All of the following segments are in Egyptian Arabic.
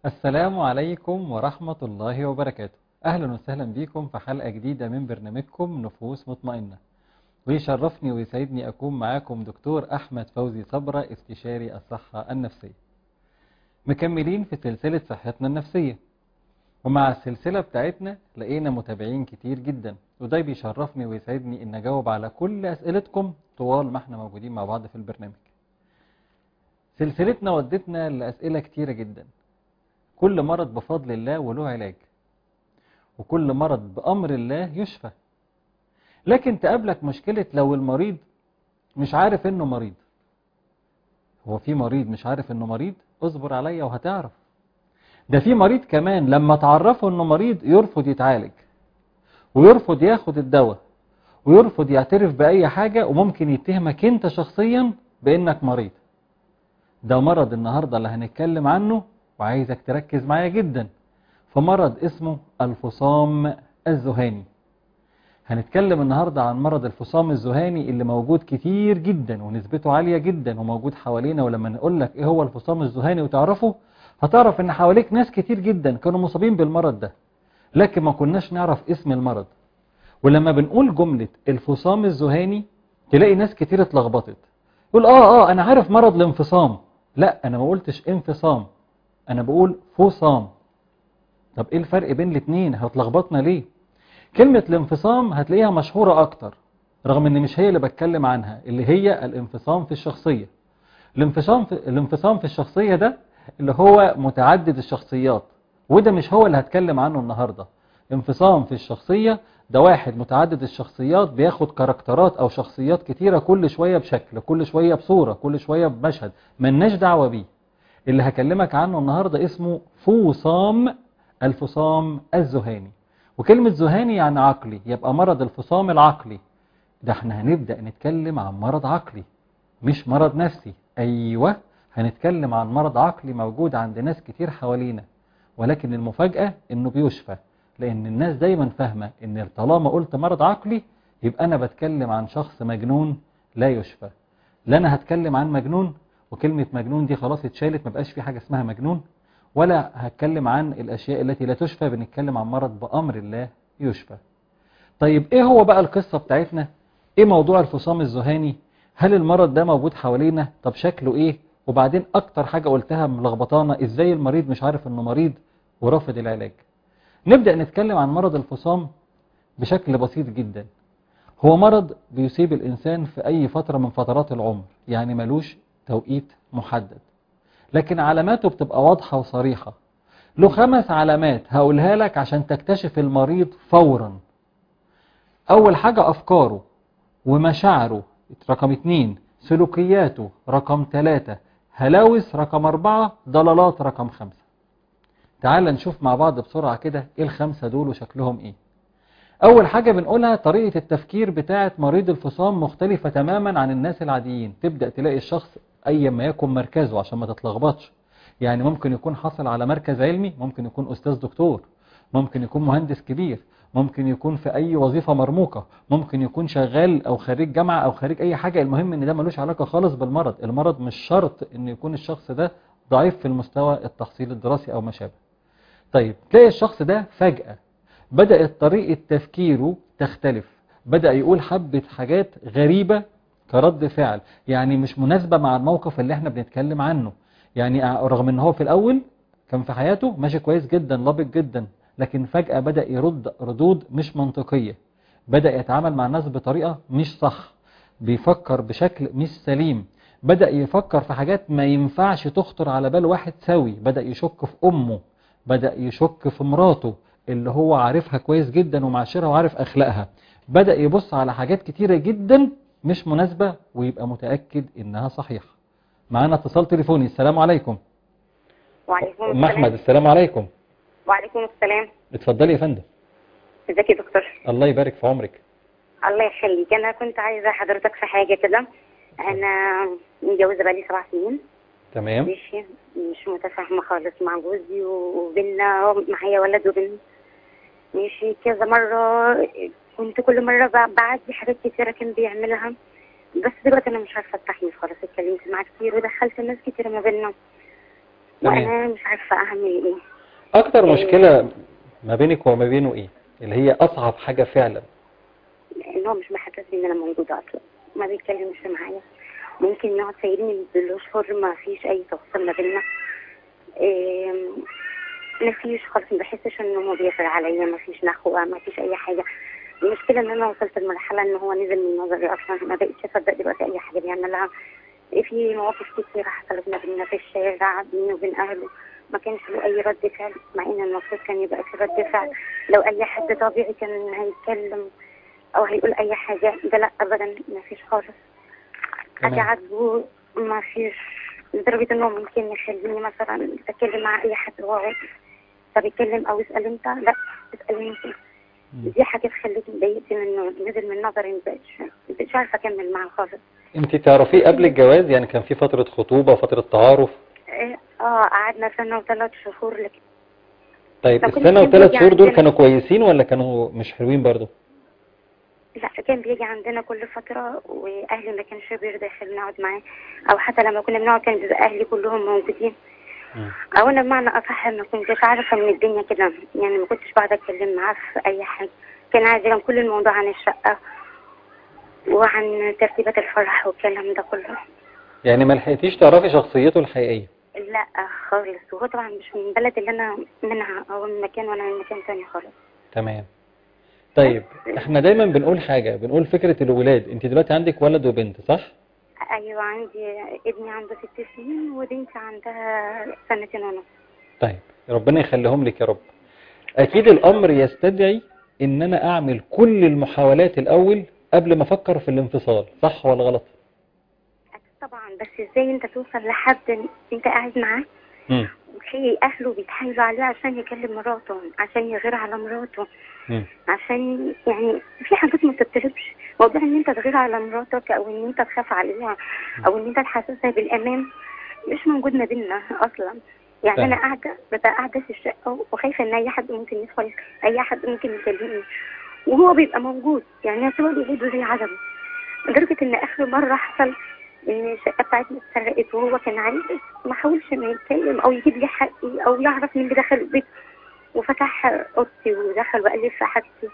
السلام عليكم ورحمة الله وبركاته أهلا وسهلا بكم في حلقة جديدة من برنامجكم نفوس مطمئنة ويشرفني ويسعدني أكون معاكم دكتور أحمد فوزي صبرة استشاري الصحة النفسية مكملين في سلسلة صحتنا النفسية ومع السلسلة بتاعتنا لقينا متابعين كتير جدا وده بيشرفني ويسعدني ان اجاوب على كل اسئلتكم طوال ما احنا موجودين مع بعض في البرنامج سلسلتنا ودتنا لأسئلة كتيرة جدا كل مرض بفضل الله وله علاج وكل مرض بأمر الله يشفى لكن تقابلك مشكلة لو المريض مش عارف انه مريض هو في مريض مش عارف انه مريض اصبر عليا وهتعرف ده في مريض كمان لما تعرفه انه مريض يرفض يتعالج ويرفض ياخد الدواء ويرفض يعترف بأي حاجة وممكن يتهمك انت شخصيا بانك مريض ده مرض النهاردة اللي هنتكلم عنه وعايزك تركز معايا جدا فمرض اسمه الفصام الذهاني هنتكلم النهاردة عن مرض الفصام الذهاني اللي موجود كتير جدا ونسبته عالية جدا وموجود حوالينا ولما نقول لك ايه هو الفصام الذهاني وتعرفه هتعرف ان حواليك ناس كتير جدا كانوا مصابين بالمرض ده لكن ما كناش نعرف اسم المرض ولما بنقول جملة الفصام الذهاني تلاقي ناس كتير اتلخبطت يقول اه اه انا عارف مرض الانفصام لا انا ما قلتش انفصام انا بقول فصام طب ايه الفرق بين الاثنين هتلخبطنا ليه كلمة الانفصام هتلاقيها مشهورة اكتر رغم ان مش هي اللي بتكلم عنها اللي هي الانفصام في الشخصية الانفصام في, الانفصام في الشخصية ده اللي هو متعدد الشخصيات وده مش هو اللي هتكلم عنه النهاردة انفصام في الشخصية ده واحد متعدد الشخصيات بياخد كاركترات او شخصيات كتيرة كل شوية بشكل كل شوية بصورة كل شوية بمشهد ملناش دعوة بيه اللي هكلمك عنه النهاردة اسمه فوصام الفصام الذهاني وكلمة ذهاني يعني عقلي يبقى مرض الفصام العقلي ده احنا هنبدأ نتكلم عن مرض عقلي مش مرض نفسي ايوه هنتكلم عن مرض عقلي موجود عند ناس كتير حوالينا ولكن المفاجأة انه بيشفى لان الناس دايما فاهمة ان طالما قلت مرض عقلي يبقى انا بتكلم عن شخص مجنون لا يشفى لا انا هتكلم عن مجنون وكلمة مجنون دي خلاص اتشالت ما بقاش في حاجة اسمها مجنون ولا هتكلم عن الاشياء التي لا تشفى بنتكلم عن مرض بامر الله يشفى طيب ايه هو بقى القصة بتاعتنا ايه موضوع الفصام الذهاني هل المرض ده موجود حوالينا طب شكله ايه وبعدين اكتر حاجة قلتها ملخبطانا ازاي المريض مش عارف انه مريض ورافض العلاج نبدأ نتكلم عن مرض الفصام بشكل بسيط جدا هو مرض بيصيب الإنسان في أي فترة من فترات العمر يعني ملوش توقيت محدد لكن علاماته بتبقى واضحة وصريحة له خمس علامات هقولها لك عشان تكتشف المريض فورا أول حاجة أفكاره ومشاعره رقم اتنين سلوكياته رقم ثلاثة هلاوس رقم أربعة ضلالات رقم خمسة تعال نشوف مع بعض بسرعة كده ايه الخمسة دول وشكلهم ايه اول حاجة بنقولها طريقة التفكير بتاعة مريض الفصام مختلفة تماما عن الناس العاديين تبدأ تلاقي الشخص اي ما يكن مركزه عشان ما تتلخبطش يعني ممكن يكون حصل على مركز علمي ممكن يكون استاذ دكتور ممكن يكون مهندس كبير ممكن يكون في اي وظيفة مرموقة ممكن يكون شغال او خريج جامعة او خريج اي حاجة المهم ان ده ملوش علاقة خالص بالمرض المرض مش شرط ان يكون الشخص ده ضعيف في المستوى التحصيل الدراسي او ما شابه طيب تلاقي الشخص ده فجأة بدأت طريقة تفكيره تختلف بدأ يقول حبة حاجات غريبة كرد فعل يعني مش مناسبة مع الموقف اللي احنا بنتكلم عنه يعني رغم ان هو في الاول كان في حياته ماشي كويس جدا لابق جدا لكن فجأة بدأ يرد ردود مش منطقية بدأ يتعامل مع الناس بطريقة مش صح بيفكر بشكل مش سليم بدأ يفكر في حاجات ما ينفعش تخطر على بال واحد سوي بدأ يشك في أمه بدأ يشك في مراته اللي هو عارفها كويس جدا ومعاشرها وعارف أخلاقها بدأ يبص على حاجات كتيرة جدا مش مناسبة ويبقى متأكد إنها صحيحة معانا اتصال تليفوني السلام عليكم وعليكم أم السلام أحمد السلام عليكم وعليكم السلام اتفضلي يا فندم ازيك يا دكتور الله يبارك في عمرك الله يخليك انا كنت عايزه حضرتك في حاجه كده انا متجوزه بقالي سبع سنين تمام ماشي مش متفاهمه خالص مع جوزي وبينا معايا ولد وبنت ماشي كذا مره كنت كل مره ب- بعدي حاجات كتيره كان بيعملها بس دلوقتي انا مش عارفه استحمل خالص اتكلمت معاه كتير ودخلت ناس كتير ما بيننا تمام. وانا مش عارفه اعمل ايه اكتر إيه. مشكلة ما بينك وما بينه ايه اللي هي اصعب حاجة فعلا ان هو مش محسسني ان انا موجوده اصلا ما بيتكلمش معايا ممكن يقعد سايبني بالاشهر ما فيش اي تواصل ما بيننا إيه ما فيش خالص ما بحسش انه هو بيغير عليا ما فيش نخوه ما فيش اي حاجه المشكله ان انا وصلت لمرحله ان هو نزل من نظري اصلا ما بقتش اصدق دلوقتي اي حاجه بيعملها في مواقف كتير حصلت ما بيننا في الشارع بيني وبين اهله ما كانش له اي رد فعل مع ان المفروض كان يبقى في رد فعل لو اي حد طبيعي كان هيتكلم او هيقول اي حاجه ده لا ابدا ما فيش خالص تمام. حاجه عاتبه ما فيش لدرجه انه ممكن يخليني مثلا اتكلم مع اي حد وهو واقف طب اتكلم او اسال انت لا اسالني انت مم. دي حاجه خلتني اتضايقت منه نزل من نظري ما بقتش ما بقتش عارفه اكمل معاه خالص انت تعرفيه قبل الجواز يعني كان في فترة خطوبة فترة تعارف اه آه، قعدنا سنه وثلاث شهور لكن طيب طب كنت السنة كان والثلاث بيجي شهور دول عندنا- كانوا كويسين ولا كانوا مش حلوين برضو لا كان بيجي عندنا كل فترة وأهلي ما كانش بيرضى يخلينا نقعد معاه أو حتى لما كنا بنقعد كان بيبقى أهلي كلهم موجودين مم. أو أنا بمعنى أصح ما كنتش عارفة من الدنيا كده يعني ما كنتش بقعد أتكلم معاه في أي حاجة كان عادي كان كل الموضوع عن الشقة وعن ترتيبات الفرح والكلام ده كله يعني ما لحقتيش تعرفي شخصيته الحقيقية لا خالص وهو طبعا مش من البلد اللي أنا منها أو من مكان وأنا من مكان تاني خالص تمام طيب احنا دايما بنقول حاجة بنقول فكرة الولاد انت دلوقتي عندك ولد وبنت صح أيوة عندي ابني عنده ست سنين وبنتي عندها سنتين ونص طيب ربنا يخليهم لك يا رب اكيد الامر يستدعي ان انا اعمل كل المحاولات الاول قبل ما افكر في الانفصال صح ولا غلط أكيد طبعا بس ازاي انت توصل لحد انت قاعد معاه مم. وتلاقي اهله بيتحايلوا عليه عشان يكلم مراته عشان يغير على مراته مم. عشان يعني في حاجات ما تطلبش موضوع ان انت تغير على مراتك او ان انت تخاف عليها او ان انت تحسسها بالامان مش موجود ما بيننا اصلا يعني فاهم. انا قاعده ببقى قاعده في الشقه وخايفه ان اي حد ممكن يدخل اي حد ممكن يكلمني وهو بيبقى موجود يعني هو بيجيبه زي عدمه لدرجه ان اخر مره حصل ان الشقه بتاعتنا اتسرقت وهو كان عايز ما حاولش انه يتكلم او يجيب لي حقي او يعرف مين اللي دخل البيت وفتح اوضتي ودخل وقلب في حاجتي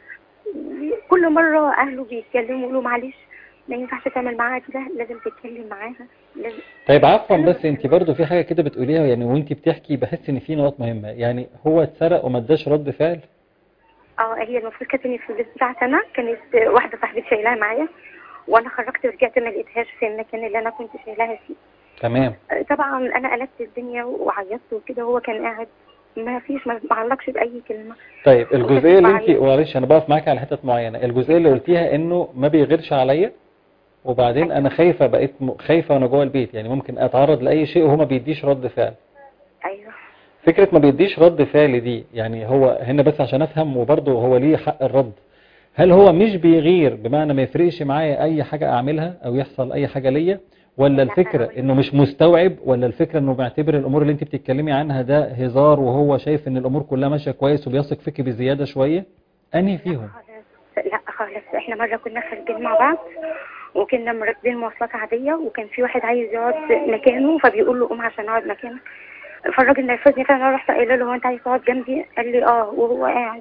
كل مره اهله بيتكلموا يقولوا معلش ما ينفعش تعمل معاها كده لازم تتكلم معاها لازم طيب عفوا بس انت برضو في حاجة كده بتقوليها يعني وانت بتحكي بحس ان في نقط مهمة يعني هو اتسرق وما اداش رد فعل اه هي المفروض كانت في البيت بتاعتي انا كانت واحده صاحبتي شايلاها معايا وانا خرجت ورجعت ما لقيتهاش في المكان اللي انا كنت شايلاها فيه تمام طبعا انا قلبت الدنيا وعيطت وكده وهو كان قاعد ما فيش ما بعلقش باي كلمه طيب الجزئية اللي انت معايا. معلش انا بقف معاك على حتة معينة الجزئية اللي قلتيها انه ما بيغيرش عليا وبعدين انا خايفة بقيت م- خايفة وانا جوه البيت يعني ممكن اتعرض لاي شيء وهو ما بيديش رد فعل ايوه فكرة ما بيديش رد فعل دي يعني هو هنا بس عشان افهم وبرضه هو ليه حق الرد هل هو مش بيغير بمعنى ما يفرقش معايا اي حاجة اعملها او يحصل اي حاجة ليا ولا الفكرة أبداً. انه مش مستوعب ولا الفكرة انه بيعتبر الامور اللي انت بتتكلمي عنها ده هزار وهو شايف ان الامور كلها ماشية كويس وبيثق فيكي بزيادة شوية انهي فيهم خالص لا خالص احنا مره كنا خارجين مع بعض وكنا مركبين مواصلات عاديه وكان في واحد عايز يقعد مكانه فبيقول له قوم عشان اقعد مكانك فالراجل نرفزني فانا رحت قايله له هو انت عايز تقعد جنبي قال لي اه وهو قاعد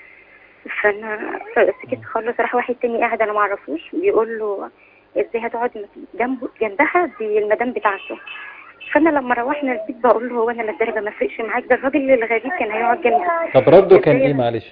فانا سكت خالص راح واحد تاني قاعد انا ما اعرفوش بيقول له ازاي هتقعد جنبه جنبها دي المدام بتاعته فانا لما روحنا البيت بقول له هو انا للدرجه ما فرقش معاك ده الراجل الغريب كان هيقعد جنبي طب رده كان ايه معلش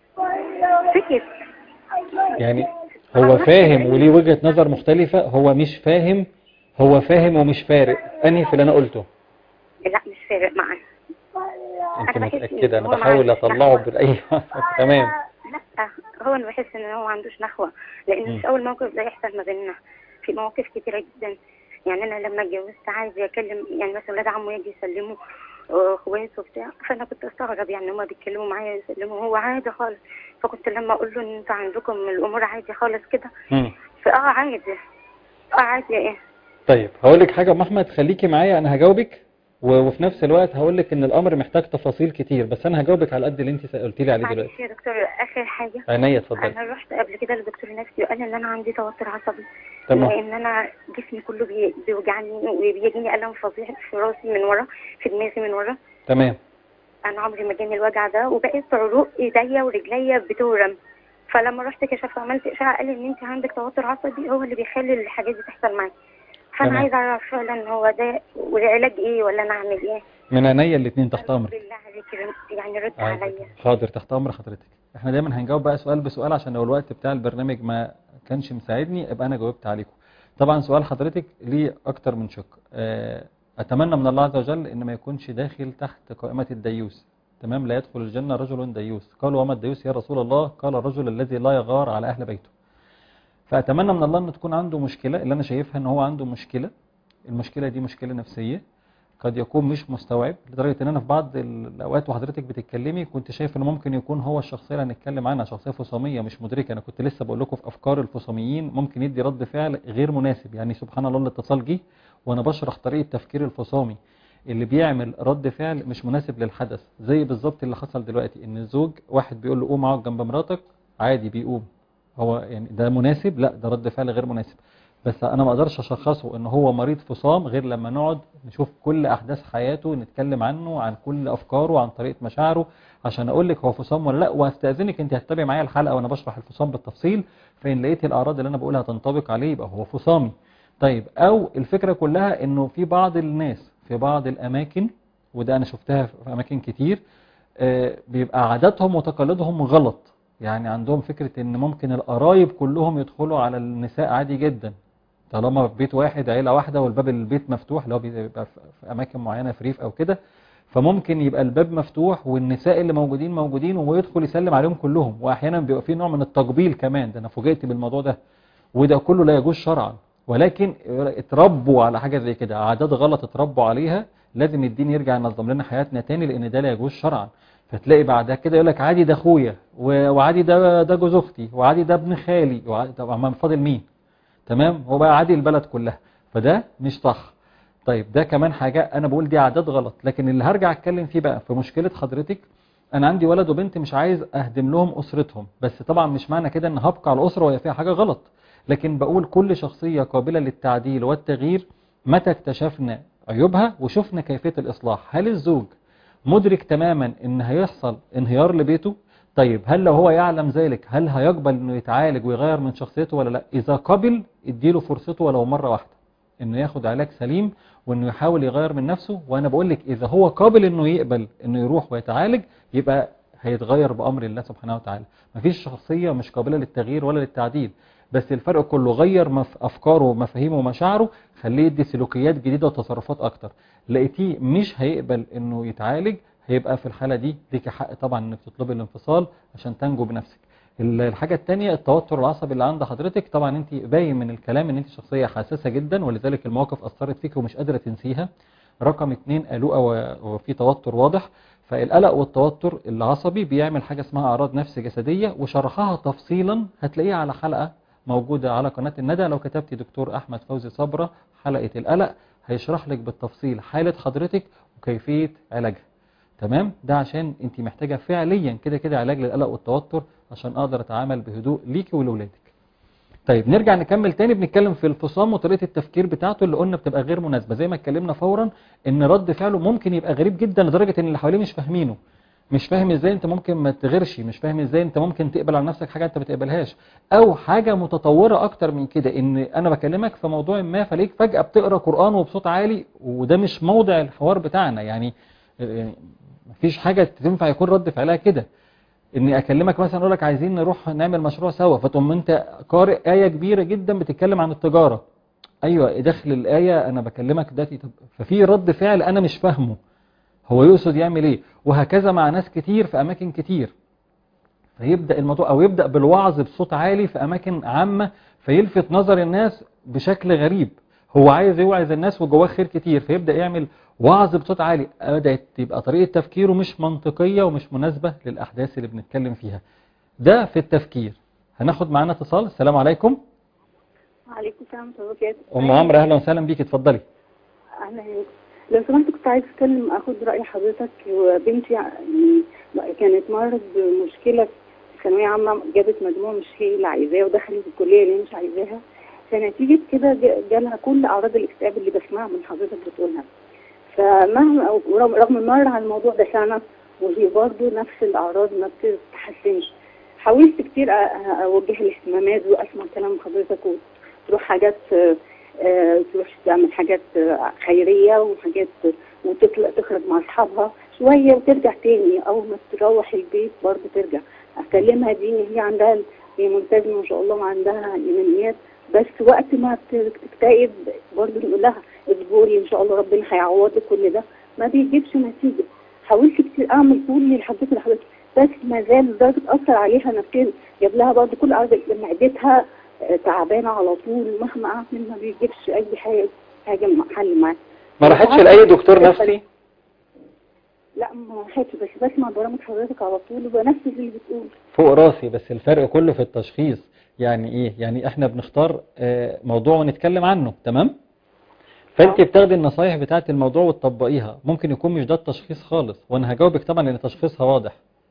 سكت يعني هو فاهم وليه وجهة نظر مختلفة هو مش فاهم هو فاهم ومش فارق انهي في اللي انا قلته لا مش فارق معاه انت أنا بحس إن متأكدة انا هو ما بحاول عندوش اطلعه نخوة. بأي تمام لا هو انا بحس ان هو ما عندوش نخوه لان مم. مش اول موقف ده يحصل ما بيننا في مواقف كتيره جدا يعني انا لما اتجوزت عادي اكلم يعني مثلا ولاد عمه يجي يسلموا آه، اخواته وبتاع فانا كنت استغرب يعني هما بيتكلموا معايا يسلموا هو عادي خالص فكنت لما اقول له ان انتوا عندكم الامور عادي خالص كده مم. فاه عادي اه عادي ايه طيب هقول لك حاجة يا أم احمد خليكي معايا انا هجاوبك و- وفي نفس الوقت هقول لك ان الامر محتاج تفاصيل كتير بس انا هجاوبك على قد اللي انت قلت لي عليه دلوقتي معلش يا دكتور اخر حاجه عينيا اتفضلي انا رحت قبل كده لدكتور نفسي وقال ان انا عندي توتر عصبي تمام. لان انا جسمي كله بي- بيوجعني وبيجيني الم فظيع في راسي من ورا في دماغي من ورا تمام انا عمري ما جاني الوجع ده وبقيت عروق ايديا ورجليا بتورم فلما رحت كشفت وعملت اشعه قال لي ان انت عندك توتر عصبي هو اللي بيخلي الحاجات دي تحصل معاكي فانا تمام. عايزه اعرف فعلا هو ده والعلاج ايه ولا انا اعمل ايه من عينيا الاثنين تحت امرك بالله عليك يعني رد عادي. عليا حاضر تحت امر حضرتك احنا دايما هنجاوب بقى سؤال بسؤال عشان لو الوقت بتاع البرنامج ما كانش مساعدني ابقى انا جاوبت عليكم طبعا سؤال حضرتك ليه اكتر من شق آه، اتمنى من الله عز وجل ان ما يكونش داخل تحت قائمة الديوس تمام لا يدخل الجنة رجل ديوس قالوا وما الديوس يا رسول الله قال الرجل الذي لا يغار على اهل بيته فاتمنى من الله ان تكون عنده مشكلة اللي انا شايفها ان هو عنده مشكلة المشكلة دي مشكلة نفسية قد يكون مش مستوعب لدرجة ان انا في بعض الاوقات وحضرتك بتتكلمي كنت شايف ان ممكن يكون هو الشخصية اللي هنتكلم عنها شخصية فصامية مش مدركة انا كنت لسه بقول لكم في افكار الفصاميين ممكن يدي رد فعل غير مناسب يعني سبحان الله الاتصال جه وانا بشرح طريقة تفكير الفصامي اللي بيعمل رد فعل مش مناسب للحدث زي بالظبط اللي حصل دلوقتي ان الزوج واحد بيقول له قوم اقعد جنب مراتك عادي بيقوم هو يعني ده مناسب لا ده رد فعل غير مناسب بس انا ما اقدرش اشخصه ان هو مريض فصام غير لما نقعد نشوف كل احداث حياته نتكلم عنه عن كل افكاره عن طريقه مشاعره عشان اقول لك هو فصام ولا لا واستاذنك انت هتتابعي معايا الحلقه وانا بشرح الفصام بالتفصيل فان لقيت الاعراض اللي انا بقولها تنطبق عليه يبقى هو فصامي طيب او الفكره كلها انه في بعض الناس في بعض الاماكن وده انا شفتها في اماكن كتير آه، بيبقى عاداتهم وتقاليدهم غلط يعني عندهم فكرة ان ممكن القرايب كلهم يدخلوا على النساء عادي جدا طالما في بيت واحد عيلة واحدة والباب البيت مفتوح اللي هو بيبقى في في اماكن معينة في ريف او كده فممكن يبقى الباب مفتوح والنساء اللي موجودين موجودين وهو يدخل يسلم عليهم كلهم واحيانا بيبقى في نوع من التقبيل كمان ده انا فوجئت بالموضوع ده وده كله لا يجوز شرعا ولكن اتربوا على حاجة زي كده عادات غلط اتربوا عليها لازم الدين يرجع ينظم لنا حياتنا تاني لان ده لا يجوز شرعا فتلاقي بعد كده يقول لك عادي ده اخويا و- وعادي ده ده جوز اختي وعادي ده ابن خالي وعادي طب ما فاضل مين تمام هو بقى عادي البلد كلها فده مش صح طيب ده كمان حاجة انا بقول دي عادات غلط لكن اللي هرجع اتكلم فيه بقى في مشكلة حضرتك انا عندي ولد وبنت مش عايز اهدم لهم اسرتهم بس طبعا مش معنى كده ان هبقى على الاسرة وهي فيها حاجة غلط لكن بقول كل شخصية قابلة للتعديل والتغيير متى اكتشفنا عيوبها وشفنا كيفية الاصلاح هل الزوج مدرك تماما ان هيحصل انهيار لبيته طيب هل لو هو يعلم ذلك هل هيقبل انه يتعالج ويغير من شخصيته ولا لا اذا قبل اديله فرصته ولو مرة واحدة انه ياخد علاج سليم وانه يحاول يغير من نفسه وانا بقول لك اذا هو قابل انه يقبل انه يروح ويتعالج يبقى هيتغير بامر الله سبحانه وتعالى مفيش شخصية مش قابلة للتغيير ولا للتعديل بس الفرق كله غير مف- افكاره ومفاهيمه ومشاعره خليه يدي سلوكيات جديدة وتصرفات اكتر لقيتيه مش هيقبل انه يتعالج هيبقى في الحالة دي ليك حق طبعا انك تطلبي الانفصال عشان تنجو بنفسك ال- الحاجة التانية التوتر العصبي اللي عند حضرتك طبعا انت باين من الكلام ان انت شخصية حساسة جدا ولذلك المواقف اثرت فيك ومش قادرة تنسيها رقم اتنين قلقة و- وفي توتر واضح فالقلق والتوتر العصبي بيعمل حاجة اسمها اعراض نفس جسدية وشرحها تفصيلا هتلاقيها على حلقة موجودة على قناة الندى لو كتبتي دكتور احمد فوزي صبرة حلقة القلق هيشرح لك بالتفصيل حالة حضرتك وكيفية علاجها تمام ده عشان انت محتاجة فعليا كده كده علاج للقلق والتوتر عشان اقدر اتعامل بهدوء ليكي ولولادك طيب نرجع نكمل تاني بنتكلم في الفصام وطريقة التفكير بتاعته اللي قلنا بتبقى غير مناسبة زي ما اتكلمنا فورا ان رد فعله ممكن يبقى غريب جدا لدرجة ان اللي حواليه مش فاهمينه مش فاهم ازاي انت ممكن ما تغيرش مش فاهم ازاي انت ممكن تقبل على نفسك حاجة انت ما تقبلهاش او حاجة متطورة اكتر من كده ان انا بكلمك في موضوع ما فليك فجأة بتقرأ قرآن وبصوت عالي وده مش موضع الحوار بتاعنا يعني يعني مفيش حاجة تنفع يكون رد فعلها كده اني اكلمك مثلا اقول لك عايزين نروح نعمل مشروع سوا فتقوم انت قارئ آية كبيرة جدا بتتكلم عن التجارة ايوه داخل الآية انا بكلمك دلوقتي طب ففي رد فعل انا مش فاهمه هو يقصد يعمل ايه وهكذا مع ناس كتير في اماكن كتير فيبدأ الموضوع او يبدأ بالوعظ بصوت عالي في اماكن عامة فيلفت نظر الناس بشكل غريب هو عايز يوعظ الناس وجواه خير كتير فيبدأ يعمل وعظ بصوت عالي بدأت تبقى طريقة تفكيره مش منطقية ومش مناسبة للأحداث اللي بنتكلم فيها ده في التفكير هناخد معانا اتصال السلام عليكم وعليكم السلام ورحمة الله وبركاته أم عمرو أهلا وسهلا بيك اتفضلي أهلا بيك. لو سمحت كنت عايز أتكلم أخد رأي حضرتك وبنتي يعني كانت مرت بمشكلة في ثانوية عامة جابت مجموع مش هي اللي عايزاه ودخلت الكلية اللي هي مش عايزاها فنتيجة كده جا- جالها كل أعراض الاكتئاب اللي بسمعها من حضرتك بتقولها فمهما رغم رغم مر على الموضوع ده سنة وهي برضه نفس الأعراض ما بتتحسنش حاولت كتير أ- أ- أوجه الاهتمامات وأسمع كلام حضرتك وتروح حاجات آه، آه، تروح تعمل حاجات آه، خيرية وحاجات وتطلع تخرج مع أصحابها شوية وترجع تاني أول ما تروح البيت برضه ترجع أكلمها دي إن هي عندها هي ملتزمة ما شاء الله وعندها إيمانيات بس وقت ما تكتئب برضه نقول لها اصبري إن شاء الله ربنا هيعوضك كل ده ما بيجيبش نتيجة حاولت كتير أعمل كل اللي حبيته لحضرتك بس ما زال لدرجة أثر عليها نفسيا جاب لها برضه كل أعراض معدتها آه، تعبانة على طول مهما أعمل ما بيجيبش أي حاجة حاجة حل معاها ما راحتش لأي دكتور نفسي لا ما راحتش بس بسمع برامج حضرتك على طول وبنفذ اللي بتقول فوق راسي بس الفرق كله في التشخيص يعني ايه يعني احنا بنختار آه، موضوع ونتكلم عنه تمام فانت بتاخدي النصايح بتاعت الموضوع وتطبقيها ممكن يكون مش ده التشخيص خالص وانا هجاوبك طبعا لان تشخيصها واضح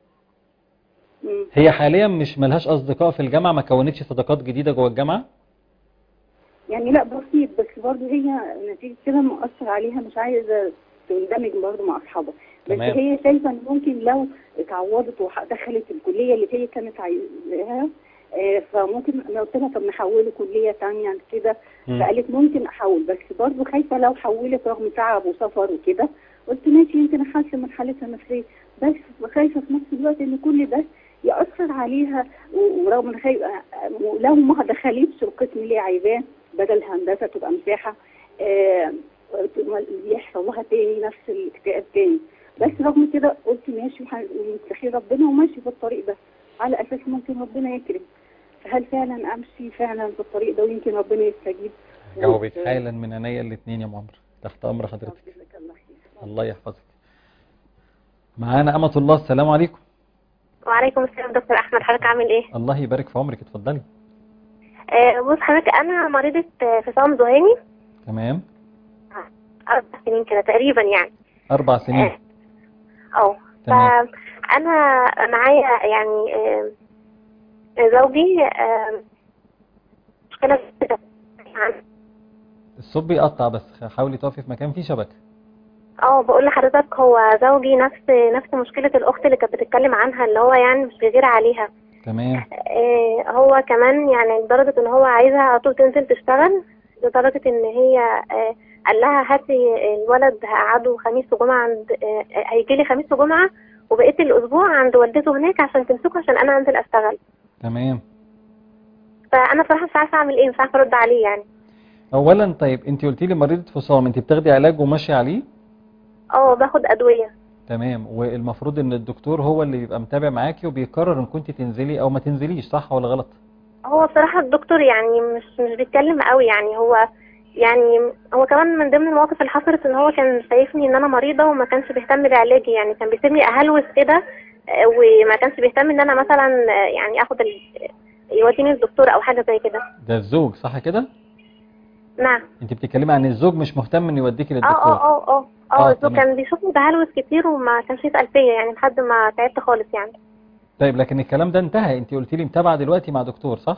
مم. هي حاليا مش ملهاش اصدقاء في الجامعه ما كونتش صداقات جديده جوه الجامعه يعني لا بسيط بس برضه هي نتيجة كده مؤثر عليها مش عايزة تندمج برضه مع أصحابها بس تمام. هي شايفة إن ممكن لو اتعوضت ودخلت الكلية اللي هي كانت عايزاها آه، فممكن انا قلت لها طب نحوله كليه ثانيه عن كده مم. فقالت ممكن احول بس برضه خايفه لو حولت رغم تعب وسفر وكده قلت ماشي يمكن احسن من حالتها النفسيه بس خايفه في نفس الوقت ان كل ده ياثر عليها و- ورغم ان خايفه لو ما دخلتش القسم اللي هي عايزاه بدل هندسه تبقى مساحه آه، يحصل لها تاني نفس الاكتئاب تاني بس رغم كده قلت ماشي وح- ومستحيل ربنا وماشي في الطريق ده على اساس ممكن ربنا يكرم فهل فعلا امشي فعلا في الطريق ده ويمكن ربنا يستجيب جاوبك و- حالا من عينيا الاثنين يا مؤمر تحت امر حضرتك جزاك الله خير. الله يحفظك معانا أمة الله السلام عليكم وعليكم السلام دكتور احمد حضرتك عامل ايه الله يبارك في عمرك اتفضلي آه بص حضرتك انا مريضه آه، فصام ذهاني تمام اربع سنين كده تقريبا يعني أربع سنين اه اه تمام. فانا معايا يعني آه، زوجي آه، مشكله كده الصوت بيقطع بس حاولي تقفي في مكان فيه شبكة اه بقول لحضرتك هو زوجي نفس نفس مشكله الاخت اللي كانت بتتكلم عنها اللي هو يعني مش بيغير عليها تمام آه، هو كمان يعني لدرجة ان هو عايزها على طول تنزل تشتغل لدرجة ان هي آه، قال لها هاتي الولد هقعده خميس وجمعة عند آه، هيجي لي خميس وجمعة وبقيت الاسبوع عند والدته هناك عشان تمسكه عشان انا انزل اشتغل تمام فانا صراحة مش عارفة اعمل ايه مش عارفة ارد عليه يعني أولا طيب أنت قلتي لي مريضة فصام أنت بتاخدي علاج وماشية عليه اه باخد ادوية تمام والمفروض ان الدكتور هو اللي بيبقى متابع معاكي وبيقرر ان كنت تنزلي او ما تنزليش صح ولا غلط هو بصراحة الدكتور يعني مش مش بيتكلم قوي يعني هو يعني هو كمان من ضمن المواقف اللي حصلت ان هو كان شايفني ان انا مريضة وما كانش بيهتم بعلاجي يعني كان بيسيبني اهلوس كده آه، وما كانش بيهتم ان انا مثلا آه، يعني اخد ال... يوديني الدكتور او حاجة زي كده ده الزوج صح كده نعم انت بتتكلمي عن الزوج مش مهتم ان يوديكي اه للدكتور اه اه اه آه، اه تمام. كان بيشوفني بهلوس كتير وما كانش يسأل فيا يعني لحد ما تعبت خالص يعني طيب لكن الكلام ده انتهى انت قلتي لي متابعه دلوقتي مع دكتور صح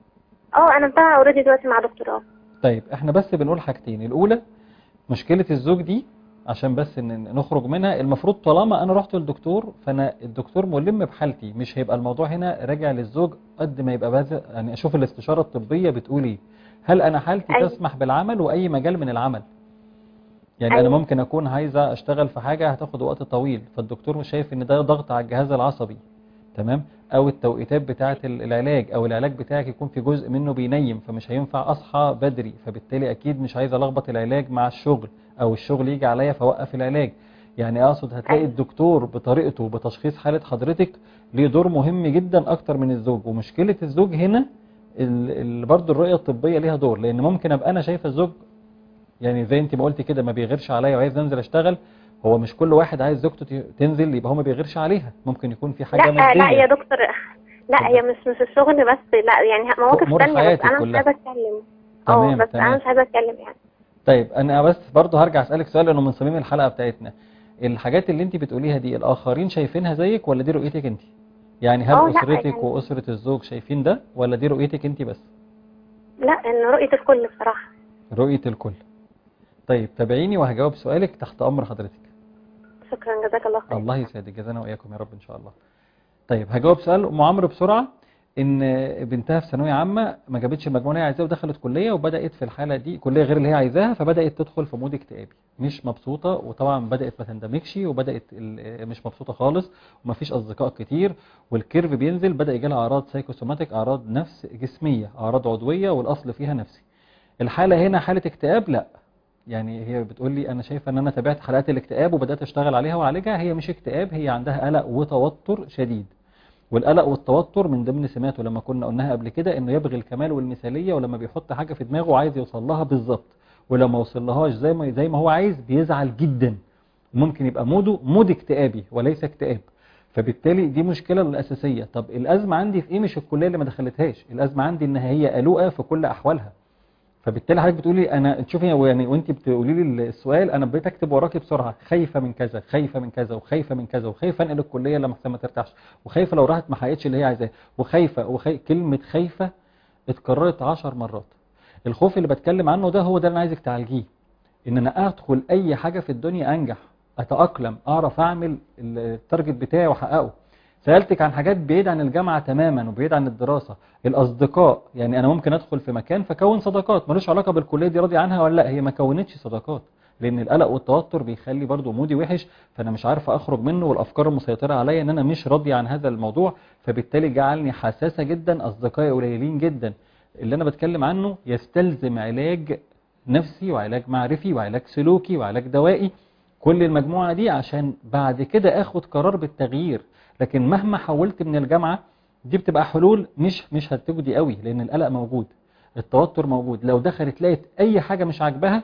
اه انا متابعة اوريدي دلوقتي مع دكتور اه طيب احنا بس بنقول حاجتين الاولى مشكله الزوج دي عشان بس ان نخرج منها المفروض طالما انا رحت للدكتور فانا الدكتور ملم بحالتي مش هيبقى الموضوع هنا راجع للزوج قد ما يبقى بز... يعني اشوف الاستشاره الطبيه بتقول ايه هل انا حالتي أيوة. تسمح بالعمل واي مجال من العمل يعني انا أيوة. ممكن اكون عايزه اشتغل في حاجه هتاخد وقت طويل فالدكتور مش شايف ان ده ضغط على الجهاز العصبي تمام او التوقيتات بتاعه ال- العلاج او العلاج بتاعك يكون في جزء منه بينيم فمش هينفع اصحى بدري فبالتالي اكيد مش عايز الخبط العلاج مع الشغل او الشغل يجي عليا فوقف العلاج يعني اقصد هتلاقي أيوة. الدكتور بطريقته بتشخيص حالة حضرتك ليه دور مهم جدا اكتر من الزوج ومشكلة الزوج هنا ال- ال- برضه الرؤية الطبية ليها دور لان ممكن ابقى انا شايف الزوج يعني زي انت ما قلتي كده ما بيغيرش عليا وعايز انزل اشتغل هو مش كل واحد عايز زوجته ت- تنزل يبقى هو ما بيغيرش عليها ممكن يكون في حاجة لا مادية لا يا دكتور لا هي مش مش الشغل بس لا يعني مواقف أمور تانية بس حياتك انا مش كلها. عايزة اتكلم تمام، اه بس تمام. انا مش عايزة اتكلم يعني طيب انا بس برضه هرجع اسالك سؤال لانه من صميم الحلقه بتاعتنا الحاجات اللي انت بتقوليها دي الاخرين شايفينها زيك ولا دي رؤيتك انت يعني هل اه، لا، اسرتك يعني- واسره الزوج شايفين ده ولا دي رؤيتك انت بس لا ان رؤية الكل بصراحة رؤية الكل طيب تابعيني وهجاوب سؤالك تحت امر حضرتك شكرا جزاك الله خير الله يسعدك جزانا واياكم يا رب ان شاء الله طيب هجاوب سؤال ام عمرو بسرعه ان بنتها في ثانويه عامه ما جابتش المجموع اللي هي عايزاه ودخلت كليه وبدات في الحاله دي كليه غير اللي هي عايزاها فبدات تدخل في مود اكتئابي مش مبسوطه وطبعا بدات ما تندمجش وبدات ال- مش مبسوطه خالص ومفيش اصدقاء كتير والكيرف بينزل بدا يجي لها اعراض سايكوسوماتيك اعراض نفس جسميه اعراض عضويه والاصل فيها نفسي الحاله هنا حاله اكتئاب لا يعني هي بتقول لي انا شايفه ان انا تابعت حلقات الاكتئاب وبدات اشتغل عليها واعالجها هي مش اكتئاب هي عندها قلق وتوتر شديد والقلق والتوتر من ضمن سماته لما كنا قلناها قبل كده انه يبغي الكمال والمثاليه ولما بيحط حاجه في دماغه عايز يوصل لها بالظبط ولو ما وصلهاش زي ما زي ما هو عايز بيزعل جدا ممكن يبقى موده مود اكتئابي وليس اكتئاب فبالتالي دي مشكله الاساسيه طب الازمه عندي في ايه مش الكليه اللي ما دخلتهاش الازمه عندي ان هي قلقه في كل احوالها فبالتالي حضرتك بتقولي انا تشوفي يعني وانت بتقولي لي السؤال انا بقيت اكتب وراكي بسرعه خايفه من كذا خايفه من كذا وخايفه من كذا وخايفه انقل الكليه لما احسن ما ترتاحش وخايفه لو راحت ما حققتش اللي هي عايزاه وخايفه وخي... كلمه خايفه اتكررت 10 مرات الخوف اللي بتكلم عنه ده هو ده اللي انا عايزك تعالجيه ان انا ادخل اي حاجه في الدنيا انجح اتاقلم اعرف اعمل التارجت بتاعي واحققه سألتك عن حاجات بعيد عن الجامعة تماما وبعيد عن الدراسة الأصدقاء يعني أنا ممكن أدخل في مكان فكون صداقات ملوش علاقة بالكلية دي راضي عنها ولا لا هي ما كونتش صداقات لأن القلق والتوتر بيخلي برضو مودي وحش فأنا مش عارف أخرج منه والأفكار المسيطرة عليا إن أنا مش راضي عن هذا الموضوع فبالتالي جعلني حساسة جدا أصدقائي قليلين جدا اللي أنا بتكلم عنه يستلزم علاج نفسي وعلاج معرفي وعلاج سلوكي وعلاج دوائي كل المجموعة دي عشان بعد كده اخد قرار بالتغيير لكن مهما حولت من الجامعة دي بتبقى حلول مش مش هتجدي قوي لان القلق موجود التوتر موجود لو دخلت لقيت اي حاجة مش عاجباها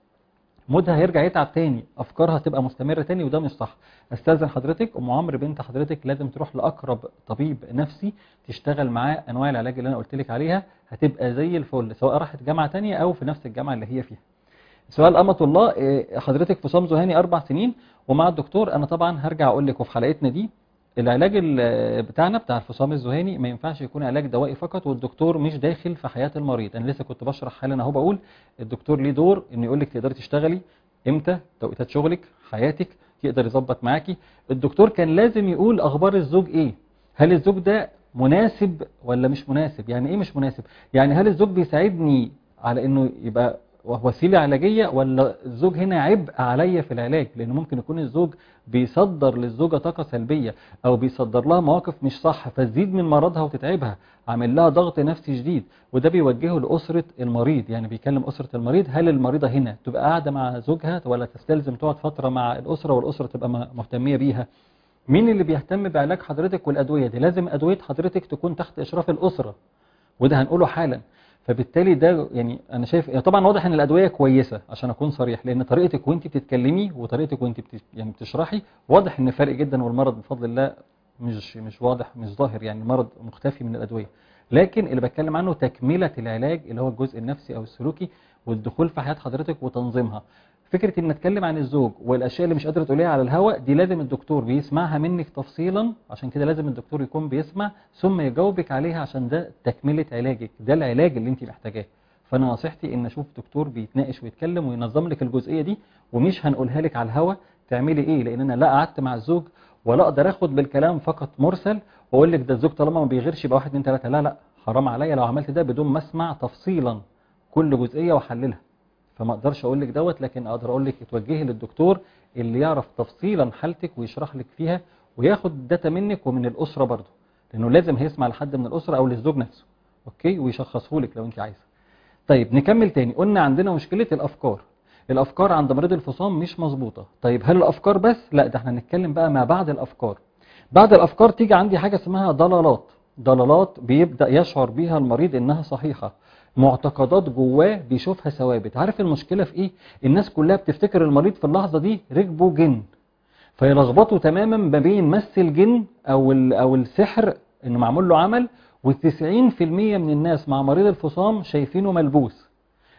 مودها هيرجع يتعب تاني افكارها تبقى مستمرة تاني وده مش صح استاذن حضرتك ام عمرو بنت حضرتك لازم تروح لاقرب طبيب نفسي تشتغل معاه انواع العلاج اللي انا قلت لك عليها هتبقى زي الفل سواء راحت جامعة تانية او في نفس الجامعة اللي هي فيها سؤال أمة الله إيه، حضرتك في صمزو هاني أربع سنين ومع الدكتور أنا طبعا هرجع أقول لك وفي حلقتنا دي العلاج ال- بتاعنا بتاع الفصام الذهاني ما ينفعش يكون علاج دوائي فقط والدكتور مش داخل في حياة المريض أنا لسه كنت بشرح حالا أهو بقول الدكتور ليه دور إنه يقول لك تقدري تشتغلي إمتى توقيتات شغلك حياتك يقدر يظبط معاكي الدكتور كان لازم يقول أخبار الزوج إيه هل الزوج ده مناسب ولا مش مناسب يعني إيه مش مناسب يعني هل الزوج بيساعدني على إنه يبقى وسيلة علاجية ولا الزوج هنا عبء عليا في العلاج لأنه ممكن يكون الزوج بيصدر للزوجة طاقة سلبية أو بيصدر لها مواقف مش صح فتزيد من مرضها وتتعبها عامل لها ضغط نفسي شديد وده بيوجهه لأسرة المريض يعني بيكلم أسرة المريض هل المريضة هنا تبقى قاعدة مع زوجها ولا تستلزم تقعد فترة مع الأسرة والأسرة تبقى م- مهتمية بيها مين اللي بيهتم بعلاج حضرتك والأدوية دي لازم أدوية حضرتك تكون تحت إشراف الأسرة وده هنقوله حالا فبالتالي ده يعني انا شايف يعني طبعا واضح ان الادويه كويسه عشان اكون صريح لان طريقتك وانت بتتكلمي وطريقتك وانت بت يعني بتشرحي واضح ان فرق جدا والمرض بفضل الله مش مش واضح مش ظاهر يعني المرض مختفي من الادويه لكن اللي بتكلم عنه تكمله العلاج اللي هو الجزء النفسي او السلوكي والدخول في حياه حضرتك وتنظيمها فكره ان اتكلم عن الزوج والاشياء اللي مش قادره تقوليها على الهواء دي لازم الدكتور بيسمعها منك تفصيلا عشان كده لازم الدكتور يكون بيسمع ثم يجاوبك عليها عشان ده تكمله علاجك ده العلاج اللي انت محتاجاه فانا نصيحتي ان اشوف دكتور بيتناقش ويتكلم وينظم لك الجزئيه دي ومش هنقولها لك على الهوا تعملي ايه لان انا لا قعدت مع الزوج ولا اقدر اخد بالكلام فقط مرسل واقول لك ده الزوج طالما ما بيغيرش يبقى واحد اتنين تلاته لا لا حرام عليا لو عملت ده بدون ما اسمع تفصيلا كل جزئيه واحللها فما اقدرش اقول لك دوت لكن اقدر اقول لك توجهي للدكتور اللي يعرف تفصيلا حالتك ويشرح لك فيها وياخد داتا منك ومن الاسره برضه لانه لازم هيسمع لحد من الاسره او للزوج نفسه اوكي ويشخصه لك لو انت عايزه طيب نكمل تاني قلنا عندنا مشكله الافكار الافكار عند مريض الفصام مش مظبوطه طيب هل الافكار بس لا ده احنا هنتكلم بقى ما بعد الافكار بعد الافكار تيجي عندي حاجه اسمها ضلالات ضلالات بيبدا يشعر بيها المريض انها صحيحه معتقدات جواه بيشوفها ثوابت عارف المشكله في ايه الناس كلها بتفتكر المريض في اللحظه دي ركبه جن فيلخبطوا تماما ما بين مس الجن او ال- او السحر انه معمول له عمل و90% من الناس مع مريض الفصام شايفينه ملبوس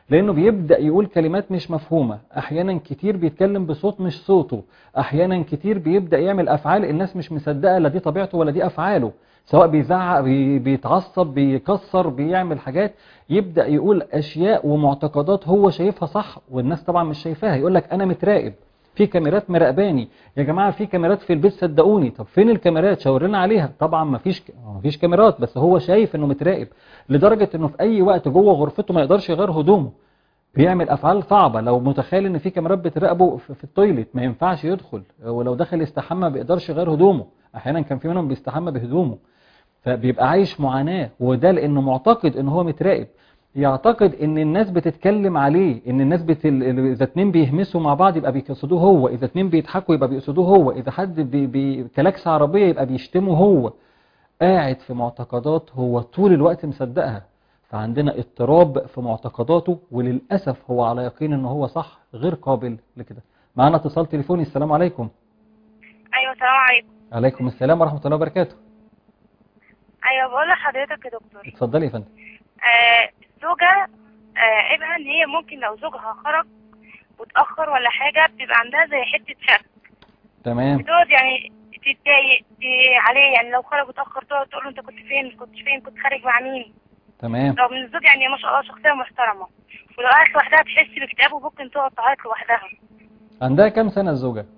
لانه بيبدا يقول كلمات مش مفهومه احيانا كتير بيتكلم بصوت مش صوته احيانا كتير بيبدا يعمل افعال الناس مش مصدقه لا دي طبيعته ولا دي افعاله سواء بيزعق بي- بيتعصب بيكسر بيعمل حاجات يبدا يقول اشياء ومعتقدات هو شايفها صح والناس طبعا مش شايفاها يقول لك انا متراقب في كاميرات مراقباني يا جماعه في كاميرات في البيت صدقوني طب فين الكاميرات شاور لنا عليها طبعا ما فيش ما فيش كاميرات بس هو شايف انه متراقب لدرجه انه في اي وقت جوه غرفته ما يقدرش يغير هدومه بيعمل افعال صعبه لو متخيل ان في كاميرات بتراقبه في في التويليت ما ينفعش يدخل ولو دخل يستحمى ما بيقدرش يغير هدومه احيانا كان في منهم بيستحمى بهدومه فبيبقى عايش معاناه وده لانه معتقد ان هو متراقب يعتقد ان الناس بتتكلم عليه ان الناس بت... اذا اتنين بيهمسوا مع بعض يبقى بيقصدوه هو اذا اتنين بيضحكوا يبقى بيقصدوه هو اذا حد بي... بي... كلاكس عربيه يبقى بيشتمه هو قاعد في معتقدات هو طول الوقت مصدقها فعندنا اضطراب في معتقداته وللاسف هو على يقين ان هو صح غير قابل لكده معانا اتصال تليفوني السلام عليكم ايوه السلام عليكم عليكم السلام ورحمه الله وبركاته ايوه بقول لحضرتك يا دكتور اتفضلي يا فندم آه الزوجه آه عيبها ان هي ممكن لو زوجها خرج واتاخر ولا حاجه بيبقى عندها زي حته شك تمام بتقعد يعني تتضايق ت- عليه يعني لو خرج واتاخر تقعد تقول له انت كنت فين كنت فين كنت خارج مع مين تمام رغم ان الزوج يعني ما شاء الله شخصيه محترمه ولو قعدت لوحدها تحس باكتئاب وممكن تقعد تعيط لوحدها عندها كام سنه الزوجه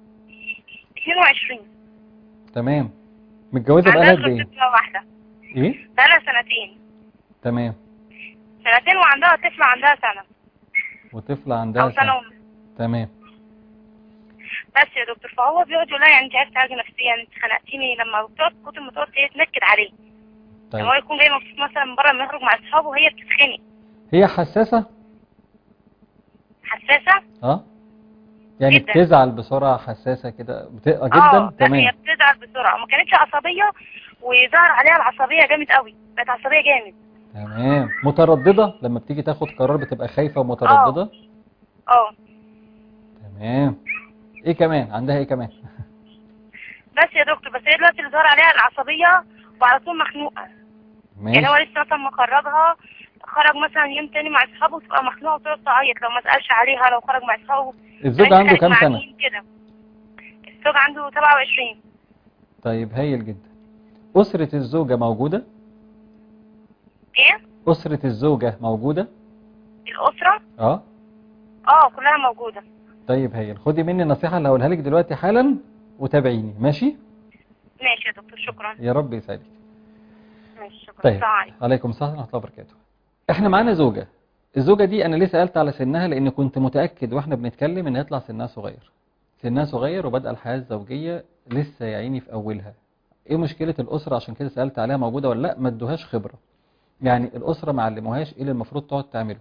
22 تمام متجوزه عندها بقالها قد ايه طفله واحده ايه بقالها سنتين تمام سنتين وعندها طفله عندها سنه وطفله عندها او سنه سنه ونص تمام بس يا دكتور فهو بيقعد يقول لها يعني انت عايز حاجه نفسيه انت خنقتيني لما بتقعد كتر ما تقعد هي تنكد عليه طيب لما هو يكون جاي مبسوط مثلا من بره لما يخرج مع اصحابه وهي بتتخنق هي حساسه حساسه اه يعني جداً. بتزعل بسرعه حساسه كده بتبقى اه جدا لا هي تمام بتزعل بسرعه ما كانتش عصبيه وظهر عليها العصبيه جامد قوي بقت عصبيه جامد تمام متردده لما بتيجي تاخد قرار بتبقى خايفه ومتردده اه تمام ايه كمان عندها ايه كمان بس يا دكتور بس هي دلوقتي اللي ظهر عليها العصبيه وعلى طول مخنوقه يعني هو ماشي لسه مثلا مخرجها خرج مثلا يوم تاني مع اصحابه تبقى مخنوقه وتقعد تعيط لو ما سالش عليها لو خرج مع اصحابه الزوج أنت عنده خارج كام مع سنه مين كده الزوج عنده 27 طيب هايل جدا اسره الزوجه موجوده ايه اسره الزوجه موجوده الاسره اه اه كلها موجوده طيب هايل خدي مني النصيحه اللي هقولها لك دلوقتي حالا وتابعيني ماشي ماشي يا دكتور شكرا يا رب يسعدك ماشي شكرا طيب السلام عليكم عليكم السلام ورحمه الله وبركاته احنا معانا زوجه الزوجه دي انا ليه سالت على سنها لان كنت متاكد واحنا بنتكلم ان يطلع سنها صغير سنها صغير وبادئه الحياه الزوجيه لسه يا عيني في اولها ايه مشكله الاسره عشان كده سالت عليها موجوده ولا لا ما ادوهاش خبره يعني الاسره ما علموهاش ايه اللي المفروض تقعد تعمله